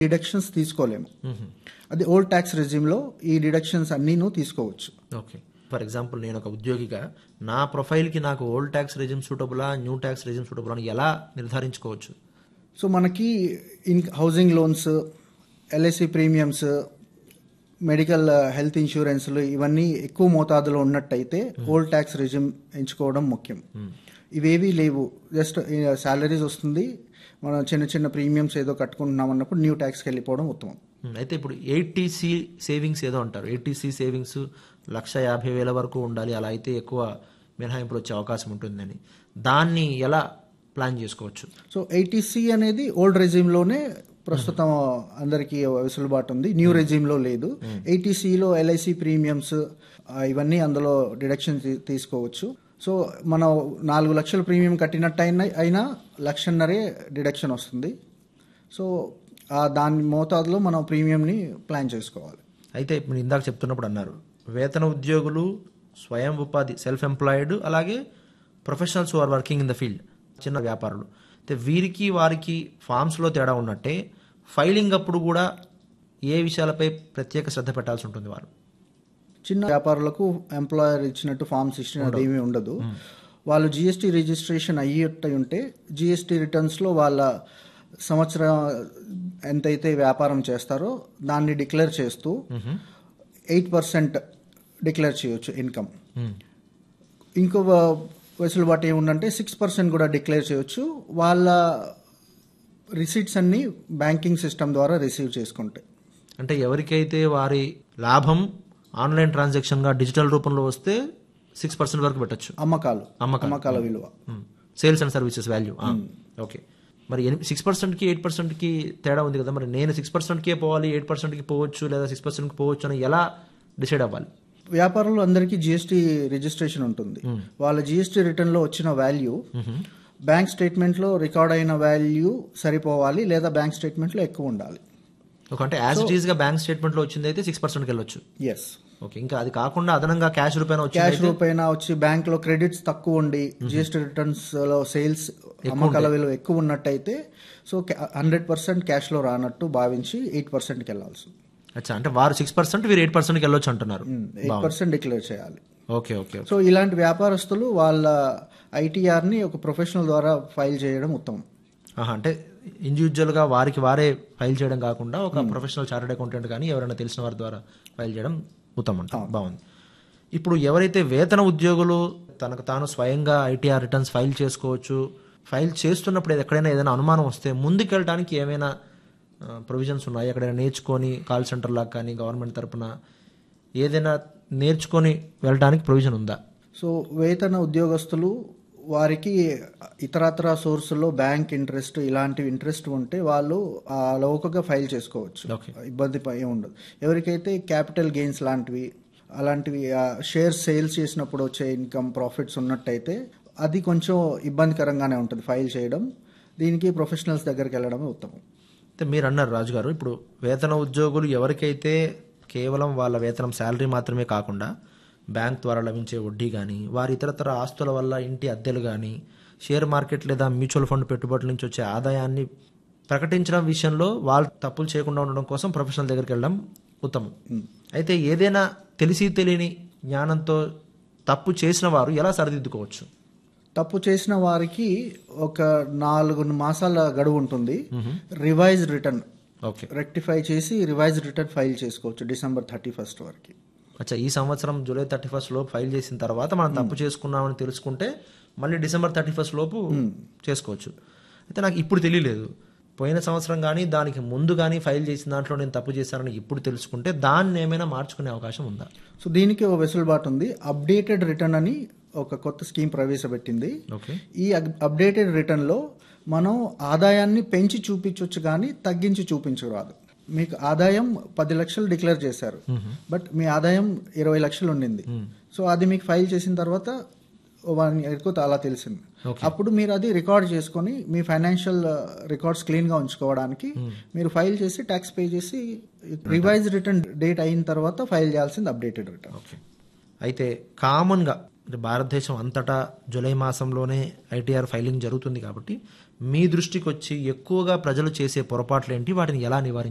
Deductions తీసుకోలేము అది old tax రెజ్యూమ్లో ఈ డిడక్షన్స్ అన్నీను తీసుకోవచ్చు ఓకే ఫర్ ఎగ్జాంపుల్ నేను ఒక ఉద్యోగిగా నా ప్రొఫైల్కి నాకు ఓల్డ్ ట్యాక్స్ రెజిమ్ సూటబులా న్యూ ట్యాక్స్ రెజిమ్ సూటబుల్ అని ఎలా నిర్ధారించుకోవచ్చు సో మనకి in housing loans L I C premiums medical health ఇన్సూరెన్స్లు ఇవన్నీ ఎక్కువ మోతాదులో ఉన్నట్టయితే ఓల్డ్ ట్యాక్స్ రెజ్యూమ్ ఎంచుకోవడం ముఖ్యం ఇవేవీ లేవు జస్ట్ శాలరీస్ వస్తుంది మనం చిన్న చిన్న ప్రీమియమ్స్ ఏదో కట్టుకుంటున్నాం అన్నప్పుడు న్యూ ట్యాక్స్కి వెళ్ళిపోవడం ఉత్తమం మ్మ్. అయితే ఇప్పుడు ఎయిటీసీ సేవింగ్స్ ఏదో అంటారు ఎయిటీసీ సేవింగ్స్ లక్ష యాభై వేల వరకు ఉండాలి అలా అయితే ఎక్కువ మినహాయింపులు వచ్చే అవకాశం ఉంటుందని దాన్ని ఎలా ప్లాన్ చేసుకోవచ్చు సో ఎయిటీసీ అనేది ఓల్డ్ రెజ్యూమ్లోనే ప్రస్తుతం అందరికీ వెసులుబాటు ఉంది న్యూ రెజ్యూమ్లో లేదు ఎయిటీసీలో ఎల్ఐసి ప్రీమియమ్స్ ఇవన్నీ అందులో డిడక్షన్ తీసుకోవచ్చు సో మనం నాలుగు లక్షల ప్రీమియం కట్టినట్టు అయినా అయినా లక్షన్నరే డిడక్షన్ వస్తుంది సో ఆ దాని మోతాదులో మనం ప్రీమియంని ప్లాన్ చేసుకోవాలి అయితే ఇప్పుడు ఇందాక చెప్తున్నప్పుడు అన్నారు వేతన ఉద్యోగులు స్వయం ఉపాధి సెల్ఫ్ ఎంప్లాయిడ్ అలాగే professionals or working in the field చిన్న వ్యాపారులు అయితే వీరికి వారికి ఫామ్స్లో తేడా ఉన్నట్టే ఫైలింగ్ అప్పుడు కూడా ఏ విషయాలపై ప్రత్యేక శ్రద్ధ పెట్టాల్సి ఉంటుంది వారు చిన్న వ్యాపారులకు ఎంప్లాయర్ ఇచ్చినట్టు ఫామ్స్ ఇచ్చినట్టు ఏమీ ఉండదు వాళ్ళు జిఎస్టీ రిజిస్ట్రేషన్ అయ్యి ఉంటే జిఎస్టీ రిటర్న్స్లో వాళ్ళ సంవత్సరం ఎంతైతే వ్యాపారం చేస్తారో దాన్ని డిక్లేర్ చేస్తూ ఎయిట్ పర్సెంట్ డిక్లేర్ చేయొచ్చు ఇన్కమ్ ఇంకో వెసులుబాటు ఏముందంటే సిక్స్ పర్సెంట్ కూడా డిక్లేర్ చేయొచ్చు వాళ్ళ రిసీట్స్ అన్ని బ్యాంకింగ్ సిస్టమ్ ద్వారా రిసీవ్ చేసుకుంటాయి అంటే ఎవరికైతే వారి లాభం ఆన్లైన్ ట్రాన్సాక్షన్గా డిజిటల్ రూపంలో వస్తే సిక్స్ పర్సెంట్ వరకు పెట్టచ్చు అమ్మకాలు అమ్మకాలు. అమ్మకాల విలువ sales and services value okay మరి సిక్స్ పర్సెంట్కి ఎయిట్ పర్సెంట్కి తేడా ఉంది కదా మరి నేను సిక్స్ పర్సెంట్కే పోవాలి ఎయిట్ పర్సెంట్కి పోవచ్చు లేదా సిక్స్ పర్సెంట్కి పోవచ్చు అని ఎలా డిసైడ్ అవ్వాలి వ్యాపారులు అందరికీ జిఎస్టీ రిజిస్ట్రేషన్ ఉంటుంది వాళ్ళ జిఎస్టీ రిటర్న్ లో వచ్చిన వాల్యూ బ్యాంక్ స్టేట్మెంట్ లో రికార్డ్ అయిన వాల్యూ సరిపోవాలి లేదా బ్యాంక్ స్టేట్మెంట్ లో ఎక్కువ ఉండాలి ఒక అంటే యాజ్ ఇట్ ఈస్ గా బ్యాంక్ స్టేట్మెంట్ లో వచ్చింది అయితే సిక్స్ పర్సెంట్కి వెళ్ళొచ్చు ఎస్ ఓకే ఇంకా అది కాకుండా అదనంగా క్యాష్ రూపాయన క్యాష్ వచ్చింది రూపైన వచ్చి బ్యాంక్ లో క్రెడిట్స్ తక్కువ ఉండి జిఎస్టీ రిటర్న్స్ లో సేల్స్ అమ్మకాల విలువ ఎక్కువ ఉన్నట్టయితే సో హండ్రెడ్ పర్సెంట్ క్యాష్ లో రానట్టు భావించి ఎయిట్ పర్సెంట్కి వెళ్ళాల్సి అచ్చా అంటే వారు సిక్స్ పర్సెంట్ వీరు ఎయిట్ పర్సెంట్కి వెళ్ళొచ్చు అంటున్నారు ఎయిట్ పర్సెంట్ డిక్లేర్ చేయాలి ఓకే ఓకే సో ఇలాంటి వ్యాపారస్తులు వాళ్ళ ఐటీఆర్ ని ఒక ప్రొఫెషనల్ ద్వారా ఫైల్ చేయడం ఉత్తమం ఆహా, అంటే ఇండివిజువల్ గా వారికి వారే ఫైల్ చేయడం కాకుండా ఒక ప్రొఫెషనల్ చార్టెడ్ అకౌంటెంట్ కానీ ఎవరైనా తెలిసిన వారి ద్వారా ఫైల్ చేయడం ఉత్తమం అంట బాగుంది ఇప్పుడు ఎవరైతే వేతన ఉద్యోగులు తనకు తాను స్వయంగా ఐటీఆర్ రిటర్న్స్ ఫైల్ చేసుకోవచ్చు ఫైల్ చేస్తున్నప్పుడు ఎక్కడైనా ఏదైనా అనుమానం వస్తే ముందుకెళ్ళడానికి ఏమైనా ప్రొవిజన్స్ ఉన్నాయి ఎక్కడైనా నేర్చుకొని కాల్ సెంటర్ లాగా కానీ గవర్నమెంట్ తరపున ఏదైనా నేర్చుకొని వెళ్ళడానికి ప్రొవిజన్ ఉందా సో వేతన ఉద్యోగస్తులు వారికి ఇతరత్ర సోర్సుల్లో బ్యాంక్ ఇంట్రెస్ట్ ఇలాంటివి ఇంట్రెస్ట్ ఉంటే వాళ్ళు ఆ లౌకగా ఫైల్ చేసుకోవచ్చు Okay. ఇబ్బంది ప- ఏం ఉండదు ఎవరికైతే క్యాపిటల్ గెయిన్స్ లాంటివి అలాంటివి షేర్ సేల్స్ చేసినప్పుడు వచ్చే ఇన్కమ్ ప్రాఫిట్స్ ఉన్నట్టయితే అది కొంచెం ఇబ్బందికరంగానే ఉంటుంది ఫైల్ చేయడం దీనికి ప్రొఫెషనల్స్ దగ్గరికి వెళ్ళడమే ఉత్తమం అయితే మీరు అన్నారు రాజు గారు ఇప్పుడు వేతన ఉద్యోగులు ఎవరికైతే కేవలం వాళ్ళ వేతనం శాలరీ మాత్రమే కాకుండా బ్యాంక్ ద్వారా లభించే వడ్డీ కానీ వారి ఇతరతర ఆస్తుల వల్ల ఇంటి అద్దెలు కానీ షేర్ మార్కెట్ లేదా మ్యూచువల్ ఫండ్ పెట్టుబడుల నుంచి వచ్చే ఆదాయాన్ని ప్రకటించడం విషయంలో వాళ్ళు తప్పులు చేయకుండా ఉండడం కోసం ప్రొఫెషనల్ దగ్గరికి వెళ్ళడం ఉత్తమం అయితే ఏదైనా తెలిసి తెలియని జ్ఞానంతో తప్పు చేసిన వారు ఎలా సరిదిద్దుకోవచ్చు తప్పు చేసిన వారికి ఒక నాలుగు మాసాల గడువు ఉంటుంది రివైజ్ రిటర్న్ ఓకే రెక్టిఫై చేసి రివైజ్ రిటర్న్ ఫైల్ చేసుకోవచ్చు డిసెంబర్ థర్టీ ఫస్ట్ వరకు అచ్చా ఈ సంవత్సరం జూలై థర్టీ ఫస్ట్ లోపు ఫైల్ చేసిన తర్వాత మనం తప్పు చేసుకున్నామని తెలుసుకుంటే మళ్ళీ డిసెంబర్ థర్టీ ఫస్ట్ లోపు చేసుకోవచ్చు అయితే నాకు ఇప్పుడు తెలియలేదు పోయిన సంవత్సరం కానీ దానికి ముందు కానీ ఫైల్ చేసిన దాంట్లో నేను తప్పు చేశానని ఇప్పుడు తెలుసుకుంటే దాన్ని ఏమైనా మార్చుకునే అవకాశం ఉందా సో దీనికి ఒక వెసులుబాటు ఉంది అప్డేటెడ్ రిటర్న్ అని ఒక కొత్త స్కీమ్ ప్రవేశపెట్టింది ఓకే ఈ అప్డేటెడ్ రిటర్న్ లో మనం ఆదాయాన్ని పెంచి చూపించవచ్చు కానీ తగ్గించి చూపించరాదు మీకు ఆదాయం పది లక్షలు డిక్లేర్ చేశారు బట్ మీ ఆదాయం ఇరవై లక్షలు ఉండింది సో అది మీకు ఫైల్ చేసిన తర్వాత వన్ ఇయర్కు అలా తెలిసింది అప్పుడు మీరు అది రికార్డ్ చేసుకొని మీ ఫైనాన్షియల్ రికార్డ్స్ క్లీన్ గా ఉంచుకోవడానికి మీరు ఫైల్ చేసి ట్యాక్స్ పే చేసి రివైజ్ రిటర్న్ డేట్ అయిన తర్వాత ఫైల్ చేయాల్సింది అప్డేటెడ్ రిటర్న్ ఓకే అయితే కామన్గా అంటే భారతదేశం అంతటా జూలై మాసంలోనే ఐటీఆర్ ఫైలింగ్ జరుగుతుంది కాబట్టి మీ దృష్టికి వచ్చి ఎక్కువగా ప్రజలు చేసే పొరపాట్లు ఏంటి వాటిని ఎలా నివారించాలి